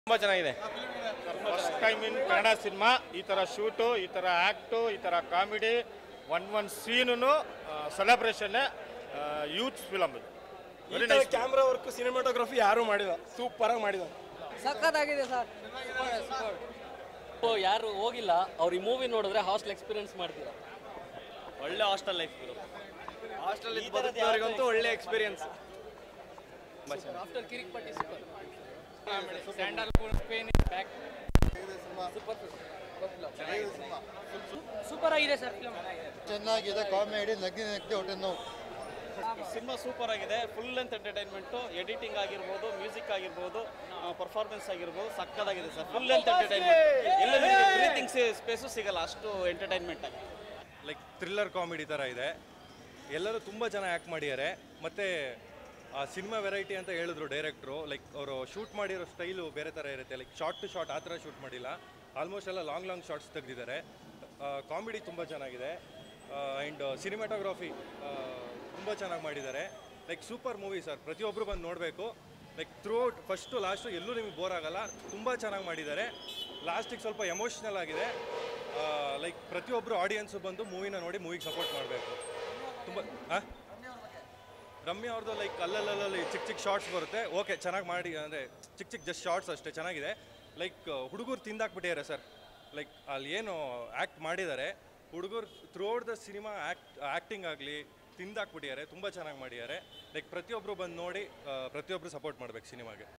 ತುಂಬ ಚೆನ್ನಾಗಿದೆ first time in Kannada cinema ಈ ಥರ ಶೂಟು ಈ ಥರ ಆ್ಯಕ್ಟು ಈ ಥರ comedy one one scene celebration youth film ಇದು very nice camera work cinematography ಯಾರು ಮಾಡಿಲ್ಲ ಸೂಪರ್ ಆಗಿ ಮಾಡಿದ ಸಖತ್ತಾಗಿದೆ ಸರ್ ಯಾರು ಹೋಗಿಲ್ಲ ಅವ್ರು ಈ ಮೂವಿ ನೋಡಿದ್ರೆ ಹಾಸ್ಟೆಲ್ ಎಕ್ಸ್ಪೀರಿಯನ್ಸ್ ಮಾಡ್ತೀರಾ ಒಳ್ಳೆ ಹಾಸ್ಟೆಲ್ ಲೈಫ್ ಹಾಸ್ಟೆಲ್ ಬದುಕಿದವರಿಗಂತೂ ಒಳ್ಳೆ experience after Kirik Party super super ಆಗಿದೆ ಸರ್ ಫಿಲಮ್ ಚೆನ್ನಾಗಿದೆ ಕಾಮಿಡಿ ನಗ್ಗಿ ನಗ್ಗಿ ಹೊಟ್ಟೆ ನೋವು ಸಿನಿಮಾ ಸೂಪರ್ ಆಗಿದೆ ಫುಲ್ ಲೆಂತ್ ಎಂಟರ್ಟೈನ್ಮೆಂಟು ಎಡಿಟಿಂಗ್ ಆಗಿರ್ಬೋದು ಮ್ಯೂಸಿಕ್ ಆಗಿರ್ಬೋದು ಪರ್ಫಾರ್ಮೆನ್ಸ್ ಆಗಿರ್ಬೋದು ಸಕ್ಕದಾಗಿದೆ ಸರ್ ಫುಲ್ ಲೆಂತ್ ಎಂಟರ್ಟೈನ್ಮೆಂಟ್ ಎಲ್ಲ ಬ್ರೀತಿಂಗ್ ಸ್ಪೇಸು ಸಿಗಲ್ಲ ಅಷ್ಟು ಎಂಟರ್ಟೈನ್ಮೆಂಟ್ ಆಗಿದೆ ಲೈಕ್ ಥ್ರಿಲ್ಲರ್ ಕಾಮಿಡಿ ಥರ ಇದೆ ಎಲ್ಲರೂ ತುಂಬ ಜನ ಆ್ಯಕ್ಟ್ ಮಾಡಿದ್ದಾರೆ ಮತ್ತು ಆ ಸಿನಿಮಾ ವೆರೈಟಿ ಅಂತ ಹೇಳಿದ್ರು ಡೈರೆಕ್ಟ್ರು ಲೈಕ್ ಅವರು ಶೂಟ್ ಮಾಡಿರೋ ಸ್ಟೈಲು ಬೇರೆ ಥರ ಇರುತ್ತೆ ಲೈಕ್ ಶಾರ್ಟ್ ಟು ಶಾರ್ಟ್ ಆ ಥರ ಶೂಟ್ ಮಾಡಿಲ್ಲ ಆಲ್ಮೋಸ್ಟ್ ಎಲ್ಲ ಲಾಂಗ್ ಲಾಂಗ್ ಶಾರ್ಟ್ಸ್ ತೆಗೆದಿದ್ದಾರೆ ಕಾಮಿಡಿ ತುಂಬ ಚೆನ್ನಾಗಿದೆ ಆ್ಯಂಡ್ ಸಿನಿಮಾಟೋಗ್ರಫಿ ತುಂಬ ಚೆನ್ನಾಗಿ ಮಾಡಿದ್ದಾರೆ ಲೈಕ್ ಸೂಪರ್ ಮೂವಿ ಸರ್ ಪ್ರತಿಯೊಬ್ಬರು ಬಂದು ನೋಡಬೇಕು like throughout first last ಎಲ್ಲೂ ನಿಮಗೆ ಬೋರ್ ಆಗಲ್ಲ ತುಂಬ ಚೆನ್ನಾಗಿ ಮಾಡಿದ್ದಾರೆ ಲಾಸ್ಟಿಗೆ ಸ್ವಲ್ಪ ಎಮೋಷ್ನಲ್ ಆಗಿದೆ ಲೈಕ್ ಪ್ರತಿಯೊಬ್ಬರು ಆಡಿಯನ್ಸು ಬಂದು ಮೂವಿನ ನೋಡಿ ಮೂವಿಗೆ ಸಪೋರ್ಟ್ ಮಾಡಬೇಕು ತುಂಬ ಹಾಂ ರಮ್ಯಾ ಅವ್ರದ್ದು ಲೈಕ್ ಅಲ್ಲಲ್ಲಲ್ಲಿ ಚಿಕ್ಕ ಚಿಕ್ಕ ಶಾರ್ಟ್ಸ್ ಬರುತ್ತೆ ಓಕೆ ಚೆನ್ನಾಗಿ ಮಾಡಿ ಅಂದರೆ ಚಿಕ್ಕ ಚಿಕ್ಕ ಜಸ್ಟ್ ಶಾರ್ಟ್ಸ್ ಅಷ್ಟೇ ಚೆನ್ನಾಗಿದೆ ಲೈಕ್ ಹುಡುಗರು ತಿಂದಾಕ್ಬಿಟ್ಟಿದ್ದಾರೆ ಸರ್ ಲೈಕ್ ಅಲ್ಲಿ ಏನು ಆ್ಯಕ್ಟ್ ಮಾಡಿದ್ದಾರೆ ಹುಡುಗರು throughout the cinema act acting ಆಗಲಿ ತಿಂದಾಕ್ಬಿಟ್ಟಿದ್ದಾರೆ ತುಂಬ ಚೆನ್ನಾಗಿ ಮಾಡಿದ್ದಾರೆ ಲೈಕ್ ಪ್ರತಿಯೊಬ್ಬರು ಬಂದು ನೋಡಿ ಆ, ಪ್ರತಿಯೊಬ್ಬರು ಸಪೋರ್ಟ್ ಮಾಡ್ಬೇಕು ಸಿನಿಮಾಗೆ